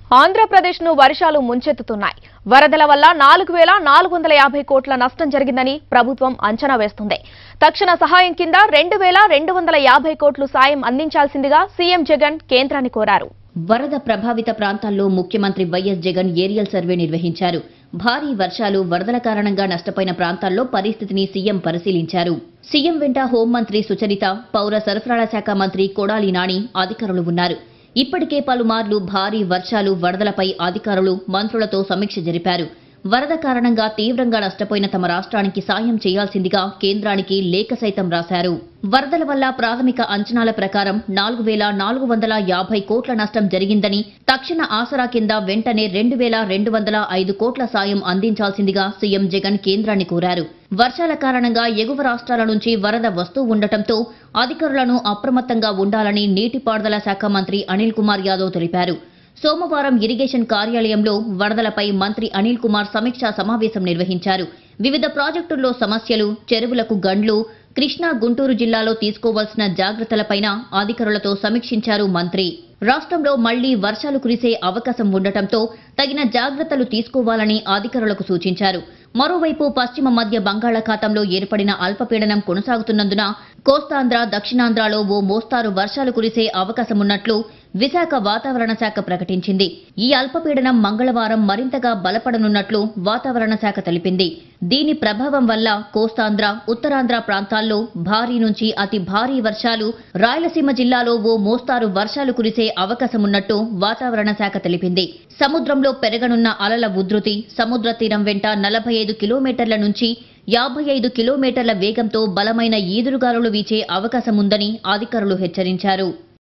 ఆంధ్రప్రదేశ్ను వర్షాలు ముంచెత్తుతున్నాయి వరదల వల్ల నాలుగు వేల నాలుగు వందల యాభై కోట్ల నష్టం జరిగిందని ప్రభుత్వం అంచనా వేస్తుంది తక్షణ సహాయం కింద రెండు వేల రెండు వందల యాభై కోట్లు సాయం అందించాల్సిందిగా సీఎం జగన్ కేంద్రాన్ని కోరారు వరద ప్రభావిత ప్రాంతాల్లో ముఖ్యమంత్రి వైఎస్ జగన్ ఏరియల్ సర్వే నిర్వహించారు భారీ వర్షాలు వరదల కారణంగా నష్టపోయిన ప్రాంతాల్లో పరిస్థితిని సీఎం పరిశీలించారు సీఎం వెంట హోంమంత్రి సుచరిత పౌర సరఫరాల శాఖ మంత్రి కొడాలి నాని అధికారులు ఉన్నారు ఇప్పటికే పలుమార్లు భారీ వర్షాలు వరదలపై అధికారులు మంత్రులతో సమీక్ష జరిపారు వరద కారణంగా తీవ్రంగా నష్టపోయిన తమ రాష్ట్రానికి సాయం చేయాల్సిందిగా కేంద్రానికి లేఖ సైతం రాశారు వరదల వల్ల ప్రాథమిక అంచనాల ప్రకారం నాలుగు వేల నాలుగు వందల యాభై కోట్ల నష్టం జరిగిందని తక్షణ ఆసరా కింద వెంటనే రెండు వేల రెండు వందల ఐదు కోట్ల సాయం అందించాల్సిందిగా సీఎం జగన్ కేంద్రాన్ని కోరారు వర్షాల కారణంగా ఎగువ రాష్ట్రాల నుంచి వరద వస్తూ ఉండటంతో అధికారులను అప్రమత్తంగా ఉండాలని నీటిపారుదల శాఖ మంత్రి అనిల్ కుమార్ యాదవ్ తెలిపారు సోమవారం ఇరిగేషన్ కార్యాలయంలో వరదలపై మంత్రి అనిల్ కుమార్ సమీక్షా సమావేశం నిర్వహించారు వివిధ ప్రాజెక్టుల్లో సమస్యలు చెరువులకు గండ్లు కృష్ణా గుంటూరు జిల్లాలో తీసుకోవాల్సిన జాగ్రత్తలపైన అధికారులతో సమీక్షించారు మంత్రి రాష్ట్రంలో మళ్లీ వర్షాలు కురిసే అవకాశం ఉండటంతో తగిన జాగ్రత్తలు తీసుకోవాలని అధికారులకు సూచించారు మరోవైపు పశ్చిమ మధ్య బంగాళాఖాతంలో ఏర్పడిన అల్పపీడనం కొనసాగుతున్నందున కోస్తాంధ్ర దక్షిణాంధ్రలో ఓ మోస్తారు వర్షాలు కురిసే అవకాశమున్నట్లు విశాఖ వాతావరణ శాఖ ప్రకటించింది ఈ అల్పపీడనం మంగళవారం మరింతగా బలపడనున్నట్లు వాతావరణ శాఖ తెలిపింది దీని ప్రభావం వల్ల కోస్తాంధ్ర ఉత్తరాంధ్ర ప్రాంతాల్లో భారీ నుంచి అతి భారీ వర్షాలు రాయలసీమ జిల్లాలో ఓ మోస్తారు వర్షాలు కురిసే అవకాశమున్నట్టు వాతావరణ శాఖ తెలిపింది సముద్రంలో పెరగనున్న అలల ఉధృతి సముద్ర తీరం వెంట నలభై ఐదు కిలోమీటర్ల నుంచి యాభై ఐదు కిలోమీటర్ల వేగంతో బలమైన ఈదురుగాలులు వీచే అవకాశముందని అధికారులు హెచ్చరించారు